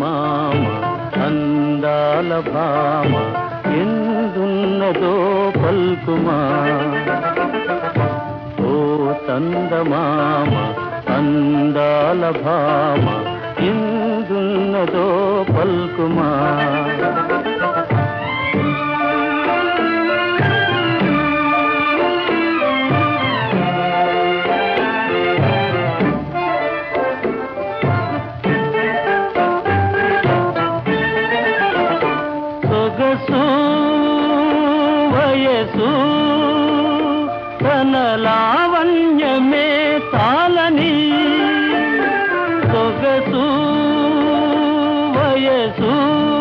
చందమామ అందాల భామ ఎందున్నదో పల్కుమా ఓ చందమామ అందాల భామ ఎందున్నదో పల్కుమా సొగసు వయసు తన లావణ్యమే తాలని సొగసు వయసు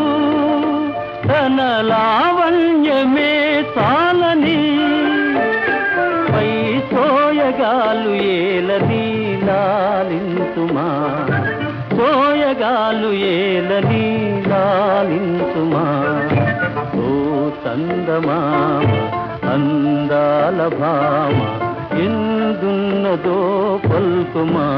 తన లావణ్యమే తాలని పై సోయగాలు ఏలని లాలింతుమా సోయగాలు ఏలని లాలింతుమా ఓ చందమామ అందాల భామ ఎందున్నదో పల్కుమా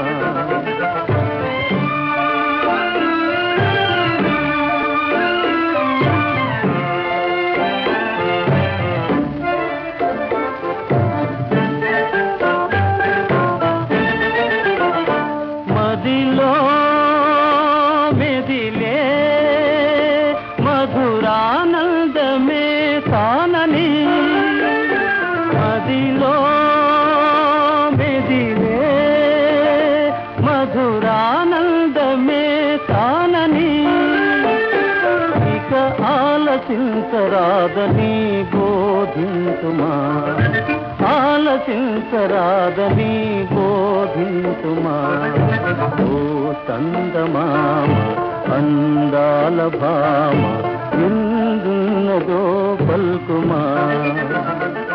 మదిలో మెదిలే మధురానందమే తానని మదిలో మెదిలే మధురానందమే తానని ఇక ఆలసించరాదని బోధింతుమా ఆలసించరాదని బోధింతుమా ఓ చందమామ అందాల భామ ఎందున్నదో పల్కుమా